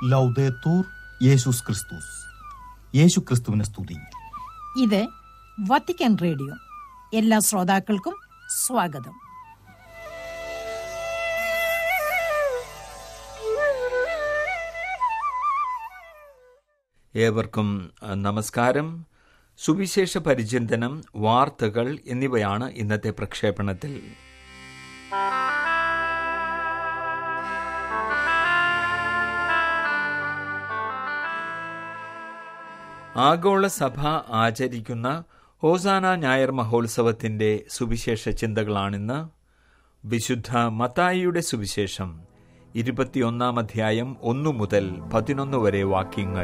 ലൗദേത്തൂർ യേശുസ് ക്രിസ്തുസ് യേശു ക്രിസ്തുവിനെ സ്തുതി ഇത് വത്തിക്കാൻ റേഡിയോ എല്ലാ ശ്രോതാക്കൾക്കും സ്വാഗതം ഏവർക്കും അഹ്, നമസ്കാരം സുവിശേഷ പരിചിന്തനം വാർത്തകൾ എന്നിവയാണ് ഇന്നത്തെ പ്രക്ഷേപണത്തിൽ ആഗോള സഭ ആചരിക്കുന്ന ഹോസാന ഞായർ മഹോത്സവത്തിന്റെ സുവിശേഷ ചിന്തകളാണിന്ന് വിശുദ്ധ മത്തായിയുടെ സുവിശേഷം ഇരുപത്തിയൊന്നാം അധ്യായം ഒന്നു മുതൽ പതിനൊന്ന് വരെ വാക്യങ്ങൾ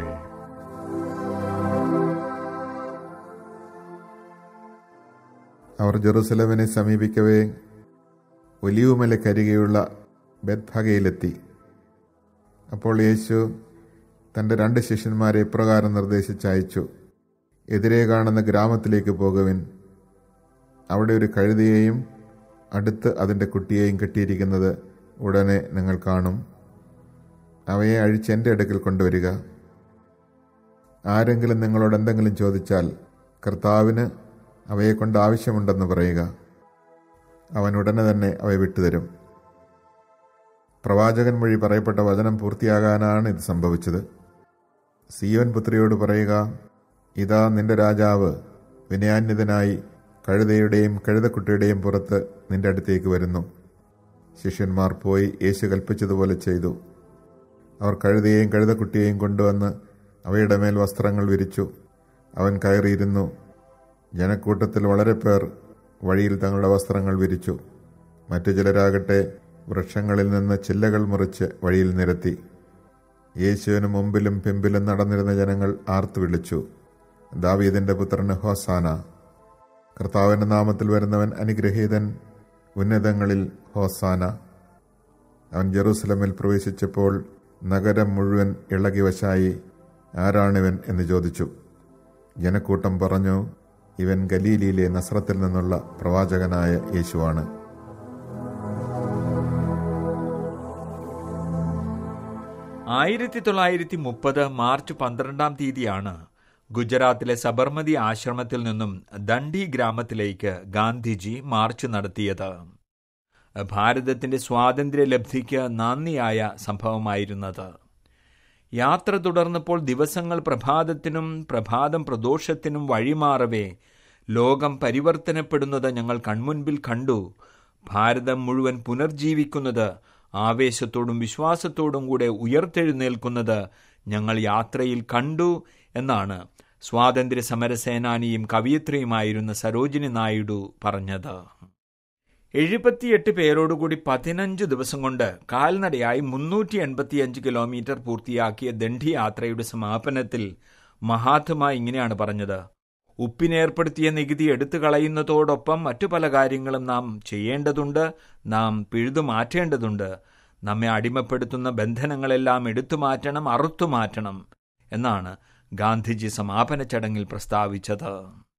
അവർ ജെറുസലമിനെ സമീപിക്കവേ ഒലിവുമലക്കരികെയുള്ള ബെത്ഭഗയിലെത്തി അപ്പോൾ യേശു തൻ്റെ രണ്ട് ശിഷ്യന്മാരെ ഇപ്രകാരം നിർദ്ദേശിച്ചയച്ചു എതിരെ കാണുന്ന ഗ്രാമത്തിലേക്ക് പോകുവിൻ അവിടെ ഒരു കഴുതയെയും അടുത്ത് അതിൻ്റെ കുട്ടിയെയും കെട്ടിയിരിക്കുന്നത് ഉടനെ നിങ്ങൾ കാണും അവയെ അഴിച്ച് എൻ്റെ അടുക്കൽ കൊണ്ടുവരിക ആരെങ്കിലും നിങ്ങളോട് എന്തെങ്കിലും ചോദിച്ചാൽ കർത്താവിന് അവയെ കൊണ്ട് ആവശ്യമുണ്ടെന്ന് പറയുക അവൻ ഉടനെ തന്നെ അവയെ വിട്ടുതരും പ്രവാചകൻ വഴി പറയപ്പെട്ട വചനം പൂർത്തിയാകാനാണ് ഇത് സംഭവിച്ചത് സിയോൻ പുത്രിയോട് പറയുക ഇതാ നിന്റെ രാജാവ് വിനയാന്വിതനായി കഴുതയുടെയും കഴുതക്കുട്ടിയുടെയും പുറത്ത് നിന്റെ അടുത്തേക്ക് വരുന്നു ശിഷ്യന്മാർ പോയി യേശു കൽപ്പിച്ചതുപോലെ ചെയ്തു അവർ കഴുതയെയും കഴുതക്കുട്ടിയെയും കൊണ്ടുവന്ന് അവയുടെ മേൽ വസ്ത്രങ്ങൾ വിരിച്ചു അവൻ കയറിയിരുന്നു ജനക്കൂട്ടത്തിൽ വളരെ പേർ വഴിയിൽ തങ്ങളുടെ വസ്ത്രങ്ങൾ വിരിച്ചു മറ്റു ചിലരാകട്ടെ വൃക്ഷങ്ങളിൽ നിന്ന് ചില്ലകൾ മുറിച്ച് വഴിയിൽ നിരത്തി യേശുവിന് മുമ്പിലും പിമ്പിലും നടന്നിരുന്ന ജനങ്ങൾ ആർത്തു വിളിച്ചു ദാവീദിന്റെ പുത്രന് ഹോസാന കർത്താവിന്റെ നാമത്തിൽ വരുന്നവൻ അനുഗ്രഹീതൻ ഉന്നതങ്ങളിൽ ഹോസാന അവൻ ജെറൂസലമിൽ പ്രവേശിച്ചപ്പോൾ നഗരം മുഴുവൻ ഇളകി വശായി ആരാണിവൻ എന്ന് ചോദിച്ചു ജനക്കൂട്ടം പറഞ്ഞു ഇവൻ ഗലീലിയിലെ നസ്രത്തിൽ നിന്നുള്ള പ്രവാചകനായ യേശുവാണ് ആയിരത്തി തൊള്ളായിരത്തി മുപ്പത് മാർച്ച് പന്ത്രണ്ടാം തീയതിയാണ് ഗുജറാത്തിലെ സബർമതി ആശ്രമത്തിൽ നിന്നും ദണ്ഡി ഗ്രാമത്തിലേക്ക് ഗാന്ധിജി മാർച്ച് നടത്തിയത് ഭാരതത്തിന്റെ സ്വാതന്ത്ര്യ ലബ്ധിക്ക് നാന്ദിയായ സംഭവമായിരുന്നത് യാത്ര തുടർന്നപ്പോൾ ദിവസങ്ങൾ പ്രഭാതത്തിനും പ്രഭാതം പ്രദോഷത്തിനും വഴിമാറവേ ലോകം പരിവർത്തനപ്പെടുന്നത് ഞങ്ങൾ കൺമുൻപിൽ കണ്ടു ഭാരതം മുഴുവൻ പുനർജീവിക്കുന്നത് ആവേശത്തോടും വിശ്വാസത്തോടും കൂടെ ഉയർത്തെഴുന്നേൽക്കുന്നത് ഞങ്ങൾ യാത്രയിൽ കണ്ടു എന്നാണ് സ്വാതന്ത്ര്യ സമരസേനാനിയും കവിയത്രിയുമായിരുന്ന സരോജിനി നായിഡു പറഞ്ഞത് എഴുപത്തിയെട്ട് പേരോടുകൂടി പതിനഞ്ച് ദിവസം കൊണ്ട് കാൽനടയായി മുന്നൂറ്റി എൺപത്തിയഞ്ച് കിലോമീറ്റർ പൂർത്തിയാക്കിയ ദണ്ഡി യാത്രയുടെ സമാപനത്തിൽ മഹാത്മ ഇങ്ങനെയാണ് പറഞ്ഞത് ഉപ്പിനേർപ്പെടുത്തിയ നികുതി എടുത്തു കളയുന്നതോടൊപ്പം മറ്റു പല കാര്യങ്ങളും നാം ചെയ്യേണ്ടതുണ്ട് നാം പിഴുതു മാറ്റേണ്ടതുണ്ട് നമ്മെ അടിമപ്പെടുത്തുന്ന ബന്ധനങ്ങളെല്ലാം എടുത്തു മാറ്റണം അറുത്തു മാറ്റണം എന്നാണ് ഗാന്ധിജി സമാപന ചടങ്ങിൽ പ്രസ്താവിച്ചത്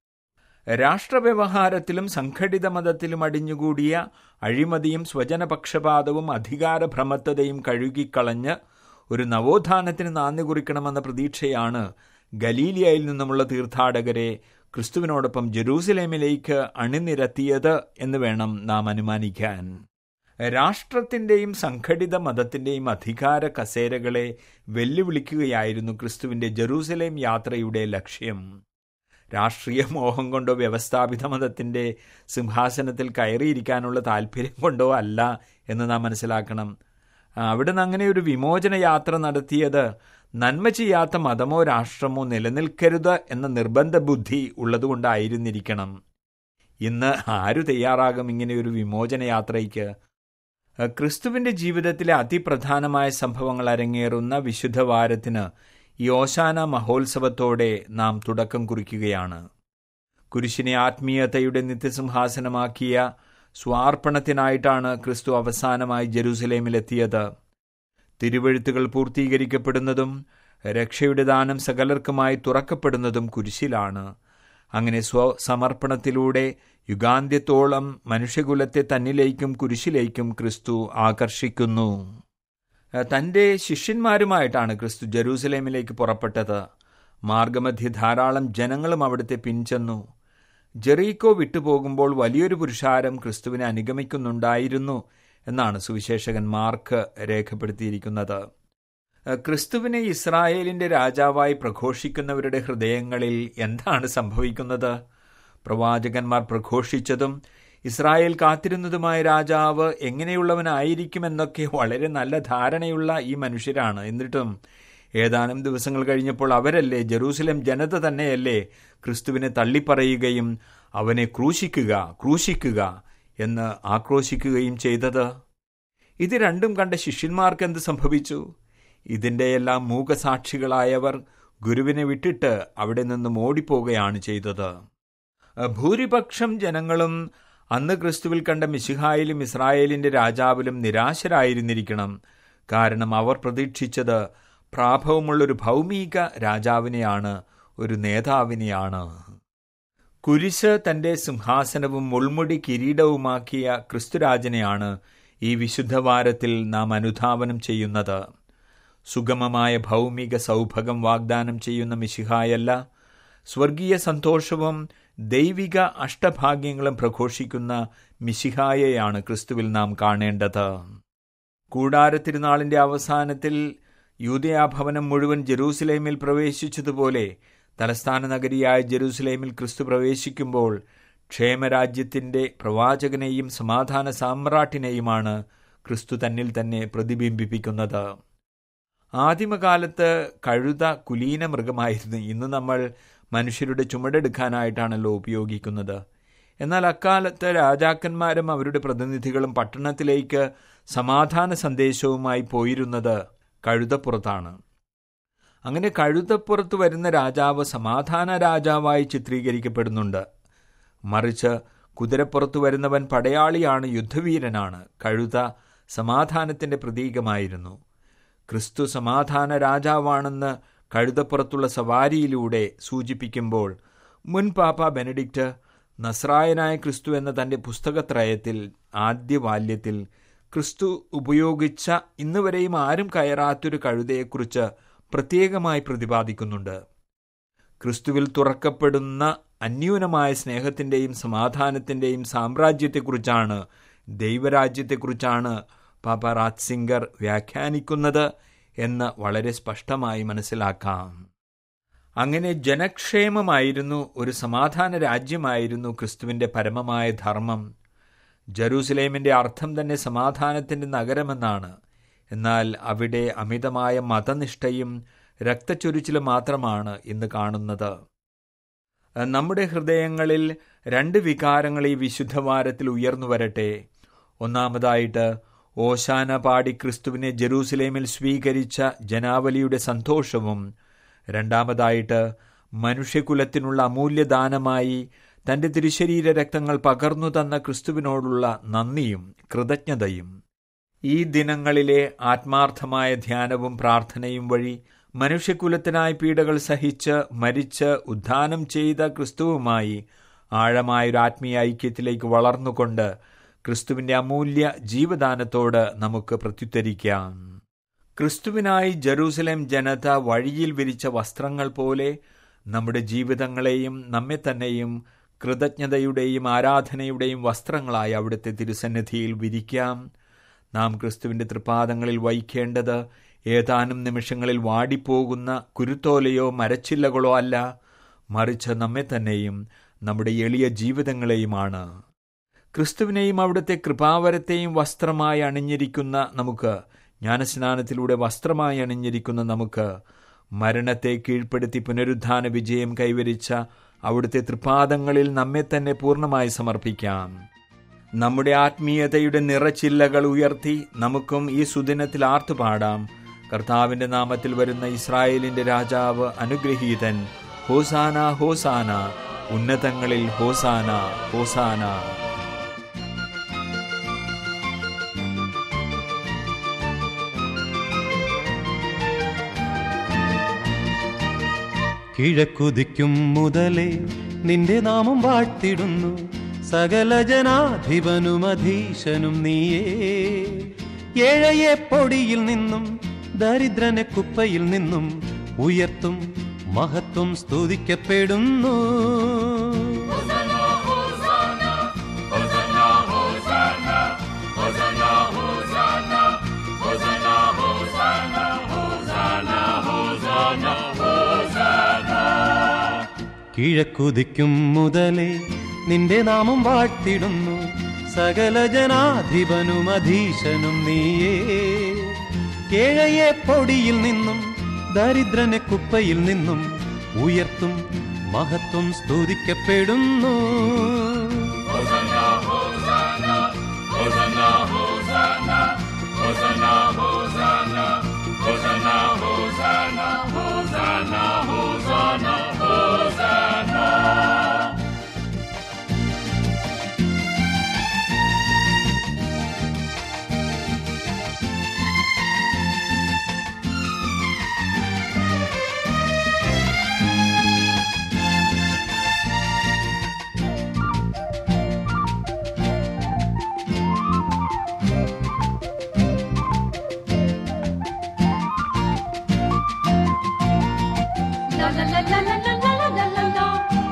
രാഷ്ട്രവ്യവഹാരത്തിലും സംഘടിത മതത്തിലും അടിഞ്ഞുകൂടിയ അഴിമതിയും സ്വജനപക്ഷപാതവും അധികാരഭ്രമത്തതയും കഴുകിക്കളഞ്ഞ് ഒരു നവോത്ഥാനത്തിന് നാന്ദി കുറിക്കണമെന്ന പ്രതീക്ഷയാണ് ഗലീലിയയിൽ നിന്നുമുള്ള തീർത്ഥാടകരെ ക്രിസ്തുവിനോടൊപ്പം ജെറൂസലേമിലേക്ക് അണിനിരത്തിയത് എന്ന് വേണം നാം അനുമാനിക്കാൻ രാഷ്ട്രത്തിന്റെയും സംഘടിത മതത്തിന്റെയും അധികാര കസേരകളെ വെല്ലുവിളിക്കുകയായിരുന്നു ക്രിസ്തുവിന്റെ ജെറൂസലേം യാത്രയുടെ ലക്ഷ്യം രാഷ്ട്രീയ മോഹം കൊണ്ടോ വ്യവസ്ഥാപിത മതത്തിന്റെ സിംഹാസനത്തിൽ കയറിയിരിക്കാനുള്ള താല്പര്യം കൊണ്ടോ അല്ല എന്ന് നാം മനസ്സിലാക്കണം അവിടുന്ന് അങ്ങനെ ഒരു വിമോചന യാത്ര നടത്തിയത് നന്മ ചെയ്യാത്ത മതമോ രാഷ്ട്രമോ നിലനിൽക്കരുത് എന്ന നിർബന്ധ ബുദ്ധി ഉള്ളതുകൊണ്ടായിരുന്നിരിക്കണം ഇന്ന് ആരു തയ്യാറാകും ഇങ്ങനെ ഒരു വിമോചന യാത്രയ്ക്ക് ക്രിസ്തുവിന്റെ ജീവിതത്തിലെ അതിപ്രധാനമായ സംഭവങ്ങൾ അരങ്ങേറുന്ന വിശുദ്ധ വാരത്തിന് ഈ ഓശാന മഹോത്സവത്തോടെ നാം തുടക്കം കുറിക്കുകയാണ് കുരിശിനെ ആത്മീയതയുടെ നിത്യസിംഹാസനമാക്കിയ സ്വാർപ്പണത്തിനായിട്ടാണ് ക്രിസ്തു അവസാനമായി ജെറൂസലേമിലെത്തിയത് തിരുവഴുത്തുകൾ പൂർത്തീകരിക്കപ്പെടുന്നതും രക്ഷയുടെ ദാനം സകലർക്കുമായി തുറക്കപ്പെടുന്നതും കുരിശിലാണ് അങ്ങനെ സ്വസമർപ്പണത്തിലൂടെ യുഗാന്ത്യത്തോളം മനുഷ്യകുലത്തെ തന്നിലേക്കും കുരിശിലേക്കും ക്രിസ്തു ആകർഷിക്കുന്നു ഏഹ്, തൻ്റെ ശിഷ്യന്മാരുമായിട്ടാണ് ക്രിസ്തു ജെറൂസലേമിലേക്ക് പുറപ്പെട്ടത് മാർഗമധ്യ ധാരാളം ജനങ്ങളും അവിടുത്തെ പിൻചെന്നു ജെറീക്കോ വിട്ടുപോകുമ്പോൾ വലിയൊരു പുരുഷാരം ക്രിസ്തുവിനെ അനുഗമിക്കുന്നുണ്ടായിരുന്നു എന്നാണ് സുവിശേഷകൻ മാർക്ക് രേഖപ്പെടുത്തിയിരിക്കുന്നത് ഏഹ്, ക്രിസ്തുവിനെ ഇസ്രായേലിന്റെ രാജാവായി പ്രഘോഷിക്കുന്നവരുടെ ഹൃദയങ്ങളിൽ എന്താണ് സംഭവിക്കുന്നത് പ്രവാചകന്മാർ പ്രഘോഷിച്ചതും ഇസ്രായേൽ കാത്തിരുന്നതുമായ രാജാവ് എങ്ങനെയുള്ളവനായിരിക്കുമെന്നൊക്കെ വളരെ നല്ല ധാരണയുള്ള ഈ മനുഷ്യരാണ് എന്നിട്ടും ഏതാനും ദിവസങ്ങൾ കഴിഞ്ഞപ്പോൾ അവരല്ലേ ജെറൂസലേം ജനത തന്നെയല്ലേ ക്രിസ്തുവിനെ തള്ളിപ്പറയുകയും അവനെ ക്രൂശിക്കുക ക്രൂശിക്കുക എന്ന് ആക്രോശിക്കുകയും ചെയ്തത് ഇത് രണ്ടും കണ്ട ശിഷ്യന്മാർക്ക് എന്ത് സംഭവിച്ചു ഇതിൻ്റെയെല്ലാം മൂകസാക്ഷികളായവർ ഗുരുവിനെ വിട്ടിട്ട് അവിടെ നിന്നും ഓടിപ്പോവുകയാണ് ചെയ്തത് ഭൂരിപക്ഷം ജനങ്ങളും അന്ന് ക്രിസ്തുവിൽ കണ്ട മിശിഹായിലും ഇസ്രായേലിന്റെ രാജാവിലും നിരാശരായിരുന്നിരിക്കണം കാരണം അവർ പ്രതീക്ഷിച്ചത് പ്രാഭവമുള്ളൊരു ഭൗമിക രാജാവിനെയാണ് ഒരു നേതാവിനെയാണ് കുരിശ് തന്റെ സിംഹാസനവും മുൾമുടി കിരീടവുമാക്കിയ ക്രിസ്തുരാജനെയാണ് ഈ വിശുദ്ധവാരത്തിൽ നാം അനുധാവനം ചെയ്യുന്നത് സുഗമമായ ഭൗമിക സൗഭഗം വാഗ്ദാനം ചെയ്യുന്ന മിശിഹായല്ല സ്വർഗീയ സന്തോഷവും ദൈവിക അഷ്ടഭാഗ്യങ്ങളും പ്രഘോഷിക്കുന്ന മിശിഹായെയാണ് ക്രിസ്തുവിൽ നാം കാണേണ്ടത് കൂടാരത്തിരുനാളിന്റെ അവസാനത്തിൽ യൂതയാഭവനം മുഴുവൻ ജെറൂസലേമിൽ പ്രവേശിച്ചതുപോലെ തലസ്ഥാന നഗരിയായ ജെറൂസലേമിൽ ക്രിസ്തു പ്രവേശിക്കുമ്പോൾ ക്ഷേമരാജ്യത്തിന്റെ പ്രവാചകനെയും സമാധാന സാമ്രാട്ടിനെയുമാണ് ക്രിസ്തു തന്നിൽ തന്നെ പ്രതിബിംബിപ്പിക്കുന്നത് ആദിമകാലത്ത് കഴുത കുലീന മൃഗമായിരുന്നു ഇന്ന് നമ്മൾ മനുഷ്യരുടെ ചുമടെടുക്കാനായിട്ടാണല്ലോ ഉപയോഗിക്കുന്നത് എന്നാൽ അക്കാലത്ത് രാജാക്കന്മാരും അവരുടെ പ്രതിനിധികളും പട്ടണത്തിലേക്ക് സമാധാന സന്ദേശവുമായി പോയിരുന്നത് കഴുതപ്പുറത്താണ് അങ്ങനെ കഴുതപ്പുറത്ത് വരുന്ന രാജാവ് സമാധാന രാജാവായി ചിത്രീകരിക്കപ്പെടുന്നുണ്ട് മറിച്ച് കുതിരപ്പുറത്ത് വരുന്നവൻ പടയാളിയാണ് യുദ്ധവീരനാണ് കഴുത സമാധാനത്തിന്റെ പ്രതീകമായിരുന്നു ക്രിസ്തു സമാധാന രാജാവാണെന്ന് കഴുതപ്പുറത്തുള്ള സവാരിയിലൂടെ സൂചിപ്പിക്കുമ്പോൾ മുൻ പാപ്പ ബെനഡിക്റ്റ് നസ്രായനായ ക്രിസ്തു എന്ന തന്റെ പുസ്തകത്രയത്തിൽ ആദ്യ ബാല്യത്തിൽ ക്രിസ്തു ഉപയോഗിച്ച ഇന്നുവരെയും ആരും കയറാത്തൊരു കഴുതയെക്കുറിച്ച് പ്രത്യേകമായി പ്രതിപാദിക്കുന്നുണ്ട് ക്രിസ്തുവിൽ തുറക്കപ്പെടുന്ന അന്യൂനമായ സ്നേഹത്തിൻ്റെയും സമാധാനത്തിൻ്റെയും സാമ്രാജ്യത്തെക്കുറിച്ചാണ് ദൈവരാജ്യത്തെക്കുറിച്ചാണ് പാപ്പ റാത്സിംഗർ വ്യാഖ്യാനിക്കുന്നത് എന്ന് വളരെ സ്പഷ്ടമായി മനസ്സിലാക്കാം അങ്ങനെ ജനക്ഷേമമായിരുന്നു ഒരു സമാധാന രാജ്യമായിരുന്നു ക്രിസ്തുവിന്റെ പരമമായ ധർമ്മം ജെറൂസലേമിന്റെ അർത്ഥം തന്നെ സമാധാനത്തിന്റെ നഗരമെന്നാണ് എന്നാൽ അവിടെ അമിതമായ മതനിഷ്ഠയും രക്തച്ചൊരിച്ചിലും മാത്രമാണ് ഇന്ന് കാണുന്നത് നമ്മുടെ ഹൃദയങ്ങളിൽ രണ്ട് വികാരങ്ങൾ ഈ വിശുദ്ധവാരത്തിൽ ഉയർന്നു വരട്ടെ ഒന്നാമതായിട്ട് ഓശാന പാടി ക്രിസ്തുവിനെ ജെറൂസലേമിൽ സ്വീകരിച്ച ജനാവലിയുടെ സന്തോഷവും രണ്ടാമതായിട്ട് മനുഷ്യകുലത്തിനുള്ള അമൂല്യദാനമായി തന്റെ തിരുശരീര രക്തങ്ങൾ പകർന്നു തന്ന ക്രിസ്തുവിനോടുള്ള നന്ദിയും കൃതജ്ഞതയും ഈ ദിനങ്ങളിലെ ആത്മാർത്ഥമായ ധ്യാനവും പ്രാർത്ഥനയും വഴി മനുഷ്യകുലത്തിനായി പീഡകൾ സഹിച്ച് മരിച്ച് ഉദ്ധാനം ചെയ്ത ക്രിസ്തുവുമായി ആഴമായൊരു ആത്മീയ ഐക്യത്തിലേക്ക് വളർന്നുകൊണ്ട് ക്രിസ്തുവിന്റെ അമൂല്യ ജീവദാനത്തോട് നമുക്ക് പ്രത്യുത്തരിക്കാം ക്രിസ്തുവിനായി ജെറൂസലേം ജനത വഴിയിൽ വിരിച്ച വസ്ത്രങ്ങൾ പോലെ നമ്മുടെ ജീവിതങ്ങളെയും നമ്മെ തന്നെയും കൃതജ്ഞതയുടെയും ആരാധനയുടെയും വസ്ത്രങ്ങളായി അവിടുത്തെ തിരുസന്നിധിയിൽ വിരിക്കാം നാം ക്രിസ്തുവിന്റെ തൃപാദങ്ങളിൽ വഹിക്കേണ്ടത് ഏതാനും നിമിഷങ്ങളിൽ വാടിപ്പോകുന്ന കുരുത്തോലയോ മരച്ചില്ലകളോ അല്ല മറിച്ച് നമ്മെ തന്നെയും നമ്മുടെ എളിയ ജീവിതങ്ങളെയുമാണ് ക്രിസ്തുവിനെയും അവിടുത്തെ കൃപാവരത്തെയും വസ്ത്രമായി അണിഞ്ഞിരിക്കുന്ന നമുക്ക് ജ്ഞാനസ്നാനത്തിലൂടെ വസ്ത്രമായി അണിഞ്ഞിരിക്കുന്ന നമുക്ക് മരണത്തെ കീഴ്പ്പെടുത്തി പുനരുദ്ധാന വിജയം കൈവരിച്ച അവിടുത്തെ തൃപാദങ്ങളിൽ നമ്മെ തന്നെ പൂർണ്ണമായി സമർപ്പിക്കാം നമ്മുടെ ആത്മീയതയുടെ നിറച്ചില്ലകൾ ഉയർത്തി നമുക്കും ഈ സുദിനത്തിൽ ആർത്തുപാടാം കർത്താവിന്റെ നാമത്തിൽ വരുന്ന ഇസ്രായേലിന്റെ രാജാവ് അനുഗ്രഹീതൻ ഹോസാന ഹോസാന ഉന്നതങ്ങളിൽ ഹോസാന ഹോസാന കിഴക്കുതിക്കും മുതലേ നിന്റെ നാമം വാഴ്ത്തിടുന്നു സകല ജനാധിപനും അധീശനും നീയേ ഏഴയെ പൊടിയിൽ നിന്നും ദരിദ്രനെ കുപ്പയിൽ നിന്നും ഉയർത്തും മഹത്വം സ്തുതിക്കപ്പെടുന്നു കിഴക്കുതിക്കും മുതലേ നിന്റെ നാമം വാഴ്ത്തിടുന്നു സകല ജനാധിപനും അധീശനും നീയേ കേഴയെ പൊടിയിൽ നിന്നും ദരിദ്രനെ കുപ്പയിൽ നിന്നും ഉയർത്തും മഹത്വം സ്തുതിക്കപ്പെടുന്നു La la la la la la la la la la.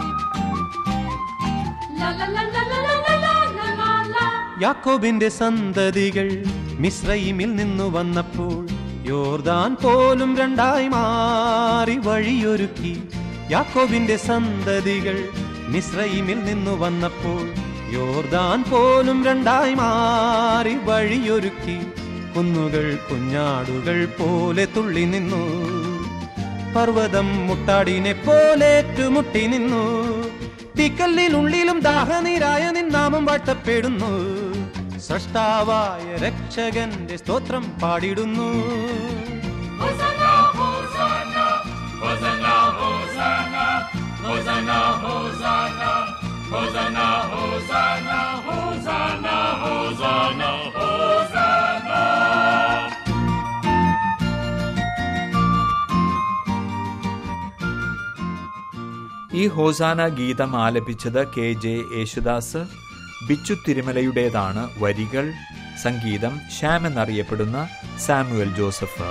La la la la la la la la la la la. യാക്കോബിന്റെ സന്തതികൾ മിശ്രൈമിൽ നിന്നു വന്നപ്പോൾ യോർദാൻ പോലും രണ്ടായി മാറി വഴിയൊരുക്കി യാക്കോബിന്റെ സന്തതികൾ മിശ്രൈമിൽ നിന്നു വന്നപ്പോൾ യോർദാൻ പോലും രണ്ടായി മാറി വഴിയൊരുക്കി കുന്നുകൾ കുഞ്ഞാടുകൾ പോലെ തുള്ളി നിന്നു പർവ്വതം മുട്ടാടിനെ പോലെ ഏറ്റുമുട്ടി നിന്നു തീക്കല്ലിനുള്ളിലും ദാഹനീരായ നിന്നാമം വാഴ്ത്തപ്പെടുന്നു സൃഷ്ടാവായ രക്ഷകന്റെ സ്തോത്രം പാടിടുന്നു Hosanna, Hosanna, Hosanna, Hosanna, Hosanna, Hosanna, Hosanna, Hosanna, Hosanna, Hosanna, Hosanna. ഈ ഹോസാന ഗീതം ആലപിച്ചത് കെ ജെ യേശുദാസ് ബിച്ചു തിരുമലയുടേതാണ് വരികൾ സംഗീതം ശ്യാം എന്നറിയപ്പെടുന്ന Samuel Joseph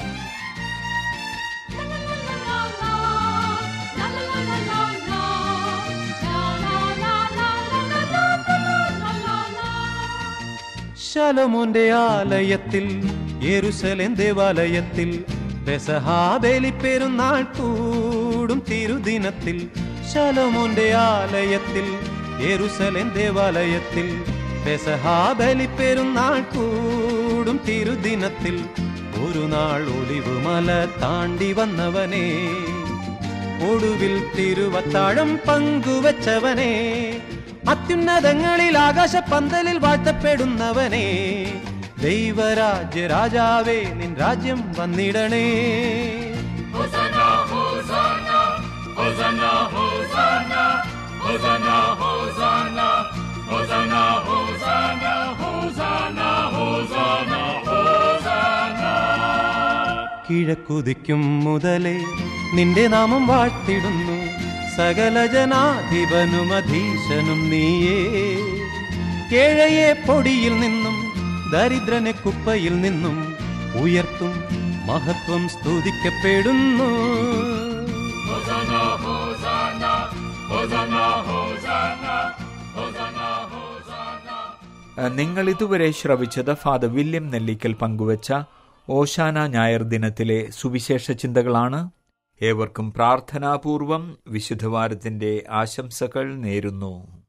La la la la la la. La la la la la la la la la la. ശലോമോന്റെ ആലയത്തിൽ യെരുസലേം ദേവാലയത്തിൽ പെസഹാബേലി പെരുന്നാൾ കൂടും തിരുദിനത്തിൽ ശലോമോന്റെ ആലയത്തിൽ യെരുസലേം ദേവാലയത്തിൽ പെസഹാബലി പെരുന്നാൾ കൂടും തിരുദിനത്തിൽ ഒരു നാൾ ഒലിവ് മല താണ്ടി വന്നവനേ ഒടുവിൽ തിരുവത്താഴം പങ്കുവച്ചവനെ അത്യുന്നതങ്ങളിൽ ആകാശ പന്തലിൽ വാഴ്ത്തപ്പെടുന്നവനെ ദൈവരാജ്യ രാജാവേ നിൻ രാജ്യം വന്നിടണേ Hosanna, Hosanna, Hosanna, Hosanna, Hosanna, Hosanna, Hosanna, Hosanna, Hosanna, Hosanna, Hosanna. കിഴക്കുതിക്കും മുതലേ നിന്റെ നാമം വാഴ്ത്തിടുന്നു സകല ജനാധിപനും അധീശനും നീയേ കേഴയെ പൊടിയിൽ നിന്നും ദരിദ്രനെ കുപ്പയിൽ നിന്നും ഉയർത്തും മഹത്വം സ്തുതിക്കപ്പെടുന്നു Hosanna, Hosanna, Hosanna, Hosanna, Hosanna, Hosanna. നിങ്ങൾ ഇതുവരെ ശ്രവിച്ചത് ഫാദർ വില്യം നെല്ലിക്കൽ പങ്കുവച്ച ഓശാന ഞായർ ദിനത്തിലെ സുവിശേഷ ചിന്തകളാണ് ഏവർക്കും പ്രാർത്ഥനാപൂർവം വിശുദ്ധവാരത്തിന്റെ ആശംസകൾ നേരുന്നു